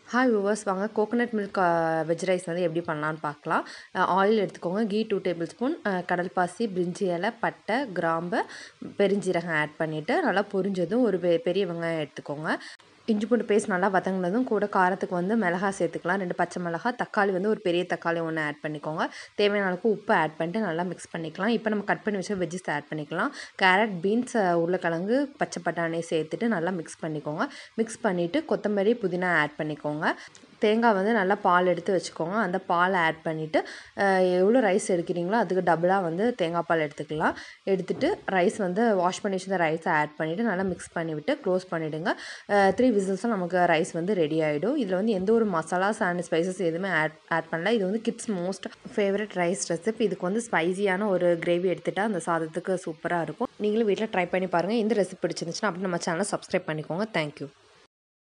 hi viewers வாங்க coconut milk veg rice வந்து எப்படி பண்ணலான்னு பார்க்கலாம் ஆயில் எடுத்துக்கோங்க கீ டூ டேபிள் ஸ்பூன் கடல் பாசி பிரிஞ்சி இலை பட்டை கிராம்பு பெருஞ்சீரகம் ஆட் பண்ணிவிட்டு நல்லா பொரிஞ்சதும் ஒரு பெ பெரிய வெங்காயம் எடுத்துக்கோங்க இஞ்சி பூண்டு பேஸ்ட் நல்லா வதங்கினதும் கூட காரத்துக்கு வந்து மிளகா சேர்த்துக்கலாம் ரெண்டு பச்சை மிளகா தக்காளி வந்து ஒரு பெரிய தக்காளி ஒன்று ஆட் பண்ணிக்கோங்க தேவையான அளவுக்கு உப்பு ஆட் பண்ணிட்டு நல்லா மிக்ஸ் பண்ணிக்கலாம் இப்போ நம்ம கட் பண்ணி வச்ச வெஜ்ஜஸ் ஆட் பண்ணிக்கலாம் கேரட் பீன்ஸ் உருளைக்கிழங்கு பச்சை பட்டாணி சேர்த்துட்டு நல்லா மிக்ஸ் பண்ணிக்கோங்க மிக்ஸ் பண்ணிவிட்டு கொத்தமல்லி புதினா ஆட் பண்ணிக்கோங்க தேங்காய் வந்து நல்லா பால் எடுத்து வச்சுக்கோங்க அந்த பாலை ஆட் பண்ணிவிட்டு எவ்வளோ ரைஸ் எடுக்கிறீங்களோ அதுக்கு டபுளாக வந்து தேங்காய் பால் எடுத்துக்கலாம் எடுத்துகிட்டு ரைஸ் வந்து வாஷ் பண்ணி வச்சுருந்த ரைஸை ஆட் பண்ணிவிட்டு நல்லா மிக்ஸ் பண்ணிவிட்டு க்ளோஸ் பண்ணிவிடுங்க த்ரீ விசில்ஸும் நமக்கு ரைஸ் வந்து ரெடி ஆகிடும் இதில் வந்து எந்த ஒரு மசாலாஸ் அண்ட் ஸ்பைசஸ் எதுவுமே ஆட் ஆட் பண்ணல இது வந்து kids most favourite rice recipe இதுக்கு வந்து ஸ்பைசியான ஒரு கிரேவி எடுத்துகிட்டா அந்த சாதத்துக்கு சூப்பராக இருக்கும் நீங்களும் வீட்டில் ட்ரை பண்ணி பாருங்கள் இந்த ரெசிபி பிடிச்சிருந்துச்சுன்னா அப்படி நம்ம சேனலை சப்ஸ்கிரைப் பண்ணிக்கோங்க தேங்க்யூ